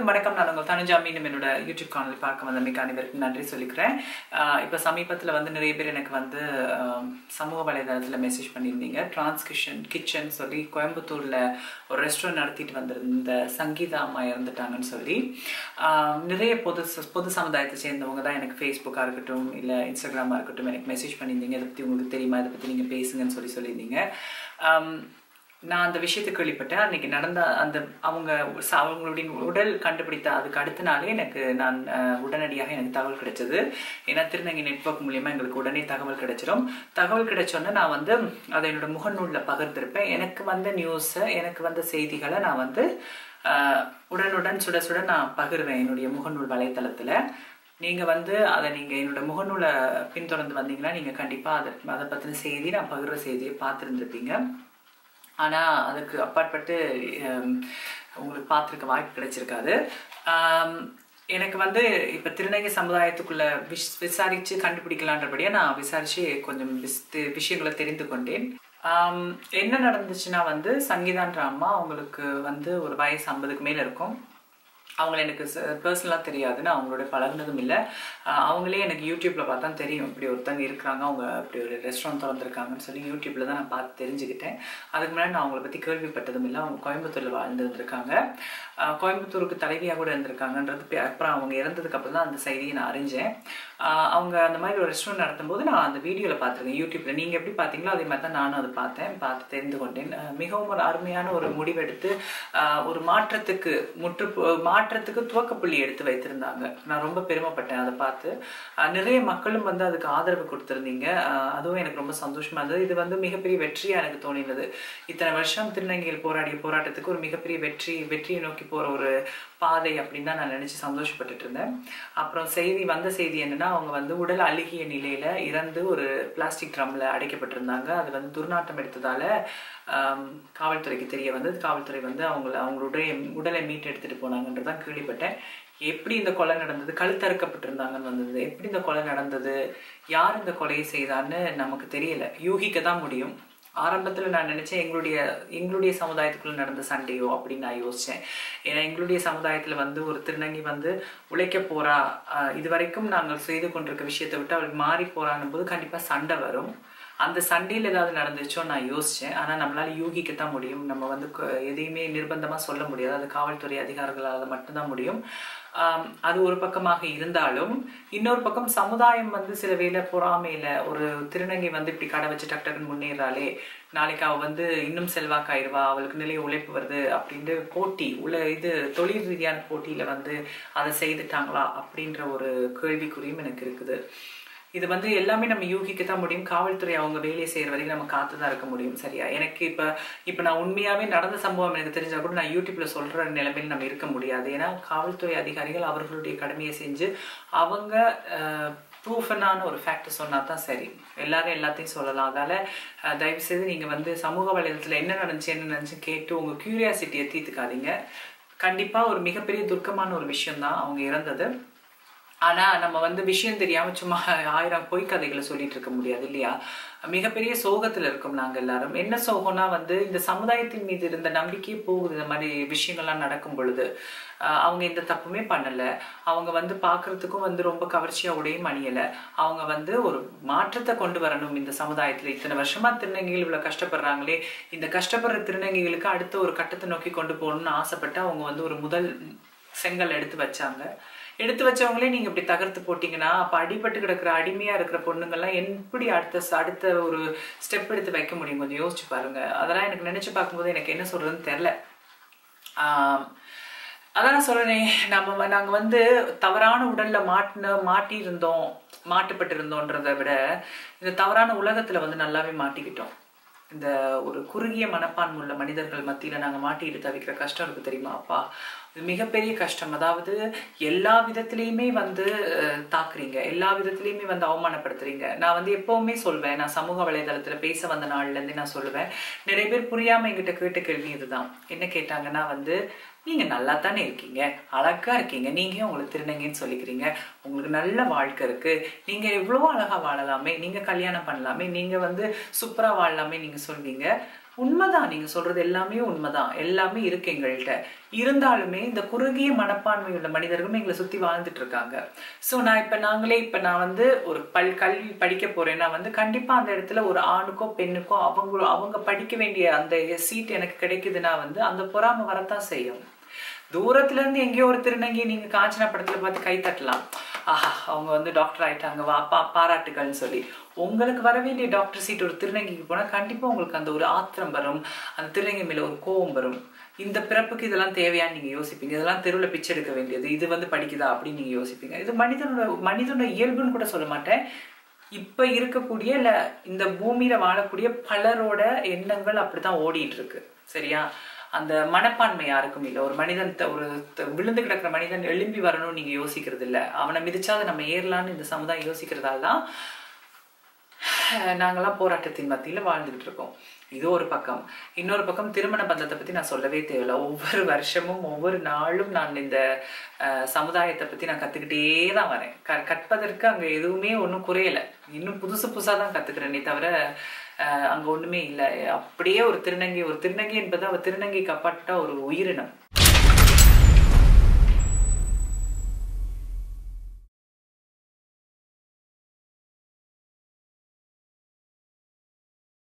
அனைவருக்கும் வணக்கம் நான் உங்கள் தனுஜா மீண்டும் என்னோட யூடியூப் சேனல் பார்க்க வந்த மிக்க அனைவருக்கும் நன்றி சொல்லிக்கிறேன் ஆஹ் இப்போ சமீபத்தில் வந்து நிறைய பேர் எனக்கு வந்து ஆஹ் சமூக வலைதளத்தில் மெசேஜ் பண்ணியிருந்தீங்க டிரான்ஸ்கிஷன் கிச்சன் சொல்லி கோயம்புத்தூரில் ஒரு ரெஸ்டாரண்ட் நடத்திட்டு வந்திருந்த சங்கீதா அம்மா இறந்துட்டாங்கன்னு சொல்லி ஆஹ் நிறைய பொது பொது சமுதாயத்தை சேர்ந்தவங்க தான் எனக்கு ஃபேஸ்புக்காக இருக்கட்டும் இல்லை இன்ஸ்டாகிராமாக இருக்கட்டும் எனக்கு மெசேஜ் பண்ணியிருந்தீங்க இதை பற்றி உங்களுக்கு தெரியுமா இதை பற்றி நீங்கள் பேசுங்கன்னு சொல்லி சொல்லியிருந்தீங்க ஆம், நான் அந்த விஷயத்தை கேள்விப்பட்டேன் அன்னைக்கு நடந்த அந்த அவங்க ச- அவங்களுடைய உடல் கண்டுபிடித்த அதுக்கு அடுத்த நாளே எனக்கு நான் அஹ், உடனடியாக எனக்கு தகவல் கிடைச்சது ஏன்னா திருநங்கை நெட்வொர்க் மூலியமா எங்களுக்கு உடனே தகவல் கிடைச்சிடும் தகவல் கிடைச்சோன்னே நான் வந்து அதை என்னோட முகநூலில் பகிர்ந்திருப்பேன் எனக்கு வந்த நியூஸை எனக்கு வந்த செய்திகளை நான் வந்து அஹ், உடனுடன் சுட சுட நான் பகிர்வேன் என்னுடைய முகநூல் வலைத்தளத்தில் நீங்கள் வந்து அதை நீங்கள் என்னோட முகநூலை பின்தொடர்ந்து வந்தீங்கன்னா நீங்கள் கண்டிப்பாக அதை அதை பற்றின செய்தி நான் பகிர்ற செய்தியை பார்த்துருந்துருப்பீங்க ஆனால் அதுக்கு அப்பாற்பட்டு ஹம், உங்களுக்கு பார்த்துருக்க வாய்ப்பு கிடைச்சிருக்காது ஆம், எனக்கு வந்து இப்போ திருநங்கை சமுதாயத்துக்குள்ள விஷ் விசாரித்து கண்டுபிடிக்கலான்றபடியே நான் விசாரித்து கொஞ்சம் விஸ் தெ- விஷயங்களை தெரிந்து கொண்டேன் ஆம், என்ன நடந்துச்சுன்னா வந்து சங்கீதான்ற அம்மா அவங்களுக்கு வந்து ஒரு வயசு ஐம்பதுக்கு மேலே இருக்கும் அவங்கள எனக்கு பர்சனலாக தெரியாது நான் அவங்களோட பழகுனதும் இல்லை அவங்களே எனக்கு யூடியூப்பில் பார்த்தா தெரியும் இப்படி ஒருத்தங்க இருக்கிறாங்க அவங்க இப்படி ஒரு ரெஸ்டாரண்ட் திறந்துருக்காங்கன்னு சொல்லி யூடியூப்பில் தான் நான் பார்த்து தெரிஞ்சுக்கிட்டேன் அதுக்கு முன்னாடி நான் அவங்கள பற்றி கேள்விப்பட்டதும் இல்லை அவங்க கோயம்புத்தூரில் வாழ்ந்துருந்துருக்காங்க ஆஹ் கோயம்புத்தூருக்கு தலைவியாக கூட இருந்திருக்காங்கன்றது பே- அப்புறம் அவங்க இறந்ததுக்கு அப்புறம் தான் அந்த செய்தியை நான் அறிஞ்சேன் ஆஹ் அவங்க அந்த மாதிரி ஒரு ரெஸ்டாரண்ட் நடத்தும்போது நான் அந்த வீடியோவில் பார்த்துருக்கேன் யூடியூப்பில் நீங்கள் எப்படி பார்த்தீங்களோ அதே மாதிரி தான் நானும் அதை பார்த்தேன் பார்த்து தெரிந்து கொண்டேன் ஆஹ் மிகவும் ஒரு அருமையான ஒரு முடிவெடுத்து ஆஹ் ஒரு மாற்றத்துக்கு முற்று மாற்றத்துக்கு துவக்கப்புள்ளி எடுத்து வைத்திருந்தாங்க நான் ரொம்ப பெருமைப்பட்டேன் அதை பார்த்து ஆஹ் நிறைய மக்களும் வந்து அதுக்கு ஆதரவு கொடுத்துருந்தீங்க ஆஹ் அதுவும் எனக்கு ரொம்ப சந்தோஷமா இருந்தது இது வந்து மிகப்பெரிய வெற்றியாக எனக்கு தோணினது இத்தனை வருஷம் திருநங்கைகள் போராடிய போராட்டத்துக்கு ஒரு மிகப்பெரிய வெற்றி வெற்றியை நோக்கி போகிற ஒரு பாதை அப்படின்னு தான் நான் நினச்சி சந்தோஷப்பட்டுட்டு இருந்தேன் அப்புறம் செய்தி வந்த செய்தி என்னன்னா அவங்க வந்து உடல் அழுகிய நிலையில இறந்து ஒரு பிளாஸ்டிக் ட்ரம்ல அடைக்கப்பட்டிருந்தாங்க அது வந்து துர்நாற்றம் எடுத்ததால ஆம், காவல்துறைக்கு தெரிய வந்தது காவல்துறை வந்து அவங்கள அவங்களுடைய உடலை மீட்டு எடுத்துட்டு போனாங்கன்றதான் கேள்விப்பட்டேன் எப்படி இந்த கொலை நடந்தது கழுத்தறுக்கப்பட்டிருந்தாங்கன்னு வந்தது எப்படி இந்த கொலை நடந்தது யார் இந்த கொலையை செய்தான்னு நமக்கு தெரியல யூகிக்க தான் முடியும் ஆரம்பத்தில் நான் நினச்சேன் எங்களுடைய எங்களுடைய சமுதாயத்துக்குள்ள நடந்த சண்டையோ அப்படின்னு நான் யோசித்தேன் ஏன்னா எங்களுடைய சமுதாயத்தில் வந்து ஒரு திருநங்கை வந்து உழைக்க போறா ஆஹ் இது வரைக்கும் நாங்கள் செய்து கொண்டிருக்க விஷயத்தை விட்டு அவளுக்கு மாறி போறான்னும் போது கண்டிப்பாக சண்டை வரும் அந்த சண்டையில் ஏதாவது நடந்துச்சோ நான் யோசித்தேன் ஆனால் நம்மளால யூகிக்கத்தான் முடியும் நம்ம வந்து க- எதையுமே நிர்பந்தமாக சொல்ல முடியாது அது காவல்துறை அதிகாரிகளால் மட்டும்தான் முடியும் ஆம், அது ஒரு பக்கமாக இருந்தாலும் இன்னொரு பக்கம் சமுதாயம் வந்து சில வேளை பொறாமையில ஒரு திருநங்கை வந்து இப்படி கடை வச்சு டக் டக்குன்னு முன்னேறாளே நாளைக்கு அவ வந்து இன்னும் செல்வாக்காயிருவா அவளுக்கு நிறைய உழைப்பு வருது அப்படின்ட்டு போட்டி உள்ள இது தொழில் ரீதியான போட்டியில வந்து அதை செய்துட்டாங்களா அப்படின்ற ஒரு கேள்விக்குறியும் எனக்கு இருக்குது இது வந்து எல்லாமே நம்ம யூகிக்க தான் முடியும் காவல்துறை அவங்க வேலையை செய்யற வரைக்கும் நம்ம காத்து தான் இருக்க முடியும் சரியா எனக்கு இப்ப இப்ப நான் உண்மையாவே நடந்த சம்பவம் எனக்கு தெரிஞ்சா கூட நான் யூடியூப்ல சொல்ற நிலைமையில் நம்ம இருக்க முடியாது ஏன்னா காவல்துறை அதிகாரிகள் அவர்களுடைய கடமையை செஞ்சு அவங்க ப்ரூஃபனான ஒரு ஃபேக்ட் சொன்னா தான் சரி எல்லாரும் எல்லாத்தையும் சொல்லலாம் அதால அஹ், தயவு செய்து நீங்க வந்து சமூக வலைதளத்துல என்ன நடந்துச்சு என்ன நடந்துச்சு கேட்டு உங்க கியூரியாசிட்டியை தீர்த்துக்காதீங்க கண்டிப்பா ஒரு மிகப்பெரிய துர்க்கமான ஒரு விஷயம் தான் அவங்க இறந்தது ஆனா நம்ம வந்து விஷயம் தெரியாம சும்மா ஆயிரம் பொய் கதைகளை சொல்லிட்டு இருக்க முடியாது இல்லையா மிகப்பெரிய சோகத்துல இருக்கோம் நாங்க எல்லாரும் என்ன சோகம்னா வந்து இந்த சமுதாயத்தின் மீது இருந்த நம்பிக்கையே போகுது இந்த மாதிரி விஷயங்கள்லாம் நடக்கும் பொழுது ஆஹ் அவங்க எந்த தப்புமே பண்ணல அவங்க வந்து பார்க்கிறதுக்கும் வந்து ரொம்ப கவர்ச்சியா உடையும் அணியல அவங்க வந்து ஒரு மாற்றத்தை கொண்டு வரணும் இந்த சமுதாயத்துல இத்தனை வருஷமா திருநங்கைகள் இவ்வளவு கஷ்டப்படுறாங்களே இந்த கஷ்டப்படுற திருநங்கைகளுக்கு அடுத்த ஒரு கட்டத்தை நோக்கி கொண்டு போகணும்னு ஆசைப்பட்டு அவங்க வந்து ஒரு முதல் செங்கல் எடுத்து வச்சாங்க எடுத்து வச்சவங்களே நீங்க இப்படி தகர்த்து போட்டீங்கன்னா அப்ப அடிபட்டு கிடக்குற அடிமையா இருக்கிற பொண்ணுங்கெல்லாம் எப்படி அடுத்த ச- அடுத்த ஒரு ஸ்டெப் எடுத்து வைக்க முடியும் கொஞ்சம் யோசிச்சு பாருங்க அதெல்லாம் எனக்கு நினைச்சு பார்க்கும்போது எனக்கு என்ன சொல்றதுன்னு தெரில ஆம், அதான் நான் சொல்றேனே நம்ம வ- நாங்க வந்து தவறான உடல்ல மாட்டின மாட்டி இருந்தோம் மாட்டுப்பட்டு இருந்தோன்றதை விட இந்த தவறான உலகத்துல வந்து நல்லாவே மாட்டிக்கிட்டோம் இந்த ஒரு குறுகிய மனப்பான்மை உள்ள மனிதர்கள் மத்தியில நாங்க மாட்டிட்டு தவிக்கிற கஷ்டம் இருக்கு தெரியுமா அப்பா இது மிகப்பெரிய கஷ்டம் அதாவது எல்லா விதத்திலையுமே வந்து அஹ், தாக்குறீங்க எல்லா விதத்திலையுமே வந்து அவமானப்படுத்துறீங்க நான் வந்து எப்பவுமே சொல்வேன் நான் சமூக வலைதளத்துல பேச வந்த நாள்ல இருந்தே நான் சொல்லுவேன் நிறைய பேர் புரியாம என்கிட்ட கேட்ட கேள்வி இதுதான் என்ன கேட்டாங்கன்னா வந்து நீங்க நல்லா தானே இருக்கீங்க அழகா இருக்கீங்க நீங்க ஏன் உங்களுக்கு திருநங்கைன்னு சொல்லிக்கிறீங்க உங்களுக்கு நல்ல வாழ்க்கை இருக்கு நீங்க எவ்வளவோ அழகா வாழலாமே நீங்க கல்யாணம் பண்ணலாமே நீங்க வந்து சூப்பரா வாழலாமே நீங்க சொல்வீங்க உண்மைதான் நீங்க சொல்றது எல்லாமே உண்மைதான் எல்லாமே இருக்கு எங்கள்கிட்ட இருந்தாலுமே இந்த குறுகிய மனப்பான்மை உள்ள மனிதர்களும் எங்களை சுத்தி வாழ்ந்துட்டு இருக்காங்க ஸோ நான் இப்ப நாங்களே இப்ப நான் வந்து ஒரு பல் கல்வி படிக்க போறேன்னா வந்து கண்டிப்பா அந்த இடத்துல ஒரு ஆணுக்கோ பெண்ணுக்கோ அவங்க அவங்க படிக்க வேண்டிய அந்த சீட் எனக்கு கிடைக்குதுன்னா வந்து அந்த பொறாமை வரத்தான் செய்யும் தூரத்துல இருந்து எங்கேயோ ஒரு திருநங்கை நீங்க காஞ்சனா படத்துல பார்த்து கை தட்டலாம் ஆஹா அவங்க வந்து டாக்டர் ஆயிட்டாங்க வா பா பாராட்டுகள்னு சொல்லி உங்களுக்கு வர வேண்டிய டாக்டர் சீட் ஒரு திருநங்கைக்கு போனா கண்டிப்பா உங்களுக்கு அந்த ஒரு ஆத்திரம் வரும் அந்த திருநங்கை மேல ஒரு கோபம் வரும் இந்த பிறப்புக்கு இதெல்லாம் தேவையான்னு நீங்க யோசிப்பீங்க இதெல்லாம் தெருவில் பிச்சை எடுக்க வேண்டியது இது வந்து படிக்குதா அப்படின்னு நீங்க யோசிப்பீங்க இது மனிதனோட மனிதனோட இயல்புன்னு கூட சொல்ல மாட்டேன் இப்ப இருக்கக்கூடிய இல்ல இந்த பூமியில வாழக்கூடிய பலரோட எண்ணங்கள் அப்படித்தான் ஓடிட்டு இருக்கு சரியா அந்த மனப்பான்மை யாருக்கும் இல்லை ஒரு மனிதன் த- ஒரு த- விழுந்து கிடக்கிற மனிதன் எழும்பி வரணும்னு நீங்க யோசிக்கிறது இல்ல அவனை மிதிச்சாது நம்ம ஏறலான்னு இந்த சமுதாயம் யோசிக்கிறதால தான் அஹ், நாங்கெல்லாம் போராட்டத்தின் மத்தியில வாழ்ந்துகிட்டு இருக்கோம் இது ஒரு பக்கம் இன்னொரு பக்கம் திருமண பந்தத்தை பத்தி நான் சொல்லவே தேவையில்ல ஒவ்வொரு வருஷமும் ஒவ்வொரு நாளும் நான் இந்த அஹ், சமுதாயத்தை பத்தி நான் கத்துக்கிட்டே தான் வரேன் க கற்பதற்கு அங்க எதுவுமே ஒன்றும் குறையல இன்னும் புதுசு புதுசா தான் கத்துக்கிறேனே தவிர அஹ், அங்க ஒண்ணுமே இல்லை அப்படியே ஒரு திருநங்கை ஒரு திருநங்கை என்பது அவ திருநங்கைக்கு அப்பாற்பட்ட ஒரு உயிரினம்